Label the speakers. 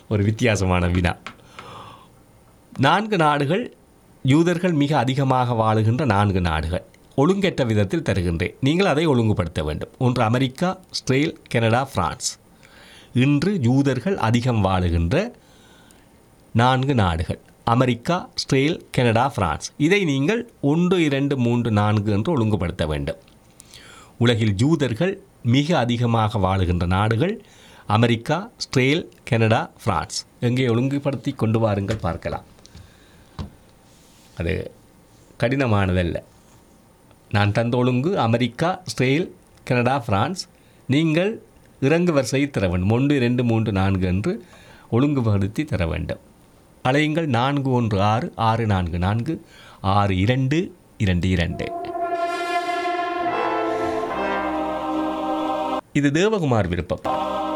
Speaker 1: ஒரு வித்தியாசமான வினா நான்கு நாடுகள் யூதர்கள் மிக அதிகமாக வாழுகின்ற நான்கு நாடுகள் ஒழுங்கற்ற விதத்தில் தருகின்றேன் நீங்கள் அதை ஒழுங்குபடுத்த வேண்டும் ஒன்று அமெரிக்கா இஸ்ரேல் கனடா பிரான்ஸ் இன்று யூதர்கள் அதிகம் வாழுகின்ற நான்கு நாடுகள் அமெரிக்கா இஸ்ரேல் கனடா பிரான்ஸ் இதை நீங்கள் ஒன்று இரண்டு மூன்று நான்கு என்று ஒழுங்குபடுத்த வேண்டும் உலகில் யூதர்கள் மிக அதிகமாக வாழுகின்ற நாடுகள் அமெரிக்கா இஸ்ரேல் கனடா பிரான்ஸ் எங்கே ஒழுங்குபடுத்தி கொண்டு வாருங்கள் பார்க்கலாம் அது கடினமானதல்ல நான் தந்த ஒழுங்கு அமெரிக்கா இஸ்ரேல் கனடா பிரான்ஸ் நீங்கள் இறங்கு வரிசையை தர வேண்டும் ஒன்று இரண்டு மூன்று நான்கு என்று ஒழுங்குபடுத்தி தர வேண்டும் அலையுங்கள் நான்கு ஒன்று ஆறு ஆறு நான்கு நான்கு ஆறு இரண்டு இரண்டு இரண்டு இது தேவகுமார் விருப்பம்